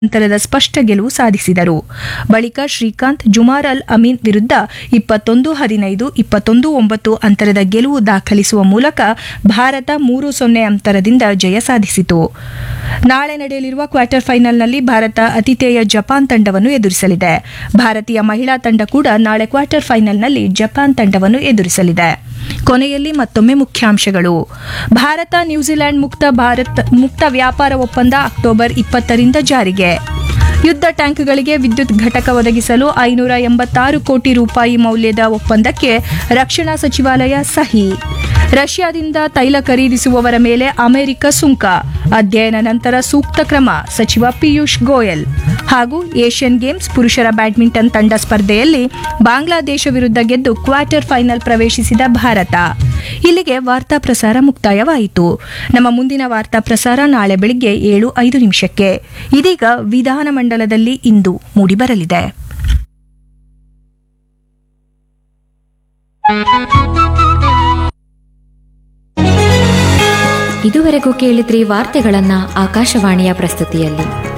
ಅಂತರದ ಸ್ಪಷ್ಟ ಗೆಲುವು ಸಾಧಿಸಿದರು ಬಳಿಕ ಶ್ರೀಕಾಂತ್ ಜುಮಾರ್ ಅಲ್ ಅಮೀನ್ ವಿರುದ್ಧ ಇಪ್ಪತ್ತೊಂದು ಹದಿನೈದು ಇಪ್ಪತ್ತೊಂದು ಒಂಬತ್ತು ಅಂತರದ ಗೆಲುವು ದಾಖಲಿಸುವ ಮೂಲಕ ಭಾರತ ಮೂರು ಸೊನ್ನೆ ಅಂತರದಿಂದ ಜಯ ಸಾಧಿಸಿತು ನಾಳೆ ನಡೆಯಲಿರುವ ಕ್ವಾರ್ಟರ್ ಫೈನಲ್ನಲ್ಲಿ ಭಾರತ ಅತಿಥೇಯ ಜಪಾನ್ ತಂಡವನ್ನು ಎದುರಿಸಲಿದೆ ಭಾರತೀಯ ಮಹಿಳಾ ತಂಡ ಕೂಡ ನಾಳೆ ಕ್ವಾರ್ಟರ್ ಫೈನಲ್ನಲ್ಲಿ ಜಪಾನ್ ತಂಡವನ್ನು ಎದುರಿಸಲಿದೆ ಕೊನೆಯಲ್ಲಿ ಮತ್ತೊಮ್ಮೆ ಮುಖ್ಯಾಂಶಗಳು ಭಾರತ ನ್ಯೂಜಿಲೆಂಡ್ ಮುಕ್ತ ಭಾರತ್ ಮುಕ್ತ ವ್ಯಾಪಾರ ಒಪ್ಪಂದ ಅಕ್ಟೋಬರ್ ಇಪ್ಪತ್ತರಿಂದ ಜಾರಿಗೆ ಯುದ್ಧ ಟ್ಯಾಂಕ್ಗಳಿಗೆ ವಿದ್ಯುತ್ ಘಟಕ ಒದಗಿಸಲು ಐನೂರ ಎಂಬತ್ತಾರು ಕೋಟಿ ರೂಪಾಯಿ ಮೌಲ್ಯದ ಒಪ್ಪಂದಕ್ಕೆ ರಕ್ಷಣಾ ಸಚಿವಾಲಯ ಸಹಿ ರಷ್ಯಾದಿಂದ ತೈಲ ಖರೀದಿಸುವವರ ಮೇಲೆ ಅಮೆರಿಕ ಸುಂಕ ಅಧ್ಯಯನ ನಂತರ ಸೂಕ್ತ ಕ್ರಮ ಸಚಿವ ಪಿಯೂಷ್ ಗೋಯಲ್ ಹಾಗೂ ಏಷ್ಯನ್ ಗೇಮ್ಸ್ ಪುರುಷರ ಬ್ಯಾಡ್ಮಿಂಟನ್ ತಂಡ ಸ್ಪರ್ಧೆಯಲ್ಲಿ ಬಾಂಗ್ಲಾದೇಶ ವಿರುದ್ಧ ಗೆದ್ದು ಕ್ವಾರ್ಟರ್ ಫೈನಲ್ ಪ್ರವೇಶಿಸಿದ ಭಾರತ ಇಲ್ಲಿಗೆ ವಾರ್ತಾ ಪ್ರಸಾರ ಮುಕ್ತಾಯವಾಯಿತು ನಮ್ಮ ಮುಂದಿನ ವಾರ್ತಾ ಪ್ರಸಾರ ನಾಳೆ ಬೆಳಿಗ್ಗೆ ಏಳು ಐದು ನಿಮಿಷಕ್ಕೆ ಇದೀಗ ವಿಧಾನಮಂಡಲದಲ್ಲಿ ಇಂದು ಮೂಡಿಬರಲಿದೆ ಇದುವರೆಗೂ ಕೇಳಿದ್ರಿ ವಾರ್ತೆಗಳನ್ನ ಆಕಾಶವಾಣಿಯ ಪ್ರಸ್ತುತಿಯಲ್ಲಿ